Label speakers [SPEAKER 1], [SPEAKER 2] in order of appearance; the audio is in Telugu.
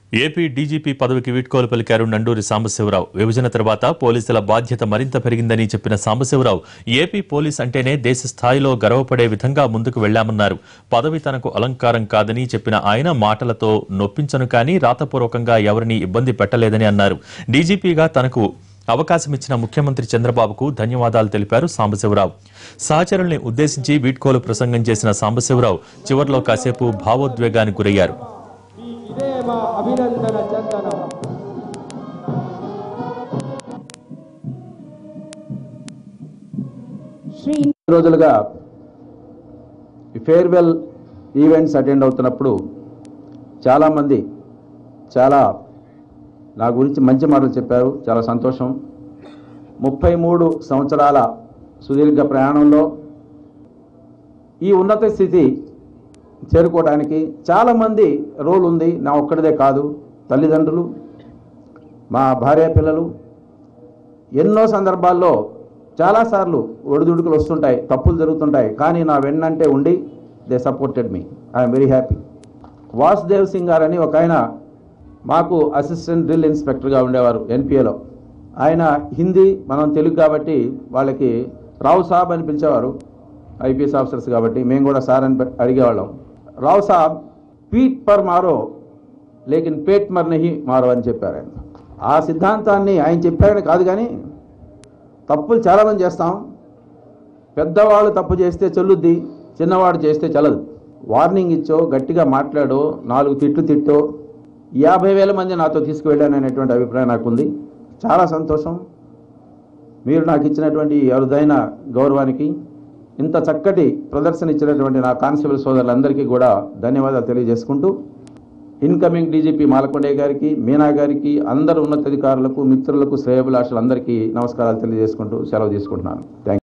[SPEAKER 1] ఏపీ డీజీపీ పదవికి వీడ్కోలు పలికారు నండూరి సాంబశివరావు విభజన తర్వాత పోలీసుల బాధ్యత మరింత పెరిగిందని చెప్పిన సాంబశివరావు ఏపీ పోలీస్ అంటేనే దేశ స్థాయిలో గర్వపడే విధంగా ముందుకు వెళ్లామన్నారు పదవి తనకు అలంకారం కాదని చెప్పిన ఆయన మాటలతో నొప్పించను కానీ రాతపూర్వకంగా ఎవరిని ఇబ్బంది పెట్టలేదని అన్నారు డీజీపీగా తనకు అవకాశం ఇచ్చిన ముఖ్యమంత్రి చంద్రబాబుకు ధన్యవాదాలు తెలిపారు సాంబశివరావు సహచరుల్ని ఉద్దేశించి వీడ్కోలు ప్రసంగం చేసిన సాంబశివరావు చివర్లో కాసేపు భావోద్వేగానికి గురయ్యారు
[SPEAKER 2] ఇదే మా అభినందన చందనం
[SPEAKER 3] శ్రీ
[SPEAKER 4] రోజులుగా ఈ ఫేర్వెల్ ఈవెంట్స్ అటెండ్ అవుతున్నప్పుడు చాలామంది చాలా నా గురించి మంచి మాటలు చెప్పారు చాలా సంతోషం ముప్పై మూడు సంవత్సరాల సుదీర్ఘ ప్రయాణంలో ఈ ఉన్నత స్థితి చేరుకోవడానికి చాలామంది రోల్ ఉంది నా ఒక్కడిదే కాదు తల్లిదండ్రులు మా భార్య పిల్లలు ఎన్నో సందర్భాల్లో చాలాసార్లు ఒడిదుడుకులు వస్తుంటాయి తప్పులు జరుగుతుంటాయి కానీ నా వెన్నంటే ఉండి they supported me I'm very happy Vasudev Singh garu అని ఒక ఆయన మాకు అసిస్టెంట్ డ్రిల్ ఇన్స్పెక్టర్గా ఉండేవారు ఎన్పిఏలో ఆయన హిందీ మనం తెలుగు కాబట్టి వాళ్ళకి రావు సాబ్ అని పిలిచేవారు ఐపీఎస్ ఆఫీసర్స్ కాబట్టి మేము కూడా సార్ అని పె- అడిగేవాళ్ళం రావు సాబ్ పీట్ పర్ మారో లేకిన్ పేట్ మర్ నహి మారో అని చెప్పారు ఆయన ఆ సిద్ధాంతాన్ని ఆయన చెప్పారని కాదు కానీ తప్పులు చాలామంది చేస్తాం పెద్దవాళ్ళు తప్పు చేస్తే చెల్లుద్ది చిన్నవాడు చేస్తే చెల్లదు వార్నింగ్ ఇచ్చో గట్టిగా మాట్లాడో నాలుగు తిట్లు తిట్టో యాభై వేల మంది నాతో తీసుకువెళ్ళాను అనేటువంటి అభిప్రాయం నాకుంది చాలా సంతోషం మీరు నాకు ఇచ్చినటువంటి ఈ అరుదైన గౌరవానికి ఇంత చక్కటి ప్రదర్శన ఇచ్చినటువంటి నా కానిస్టేబుల్ సోదరులందరికీ కూడా ధన్యవాదాలు తెలియజేసుకుంటూ ఇన్కమింగ్ డీజీపీ మాలకొండయ్య గారికి మీనా గారికి అందరు ఉన్నతాధికారులకు మిత్రులకు శ్రేయభిలాషులందరికీ నమస్కారాలు తెలియజేసుకుంటూ సెలవు తీసుకుంటున్నాను థ్యాంక్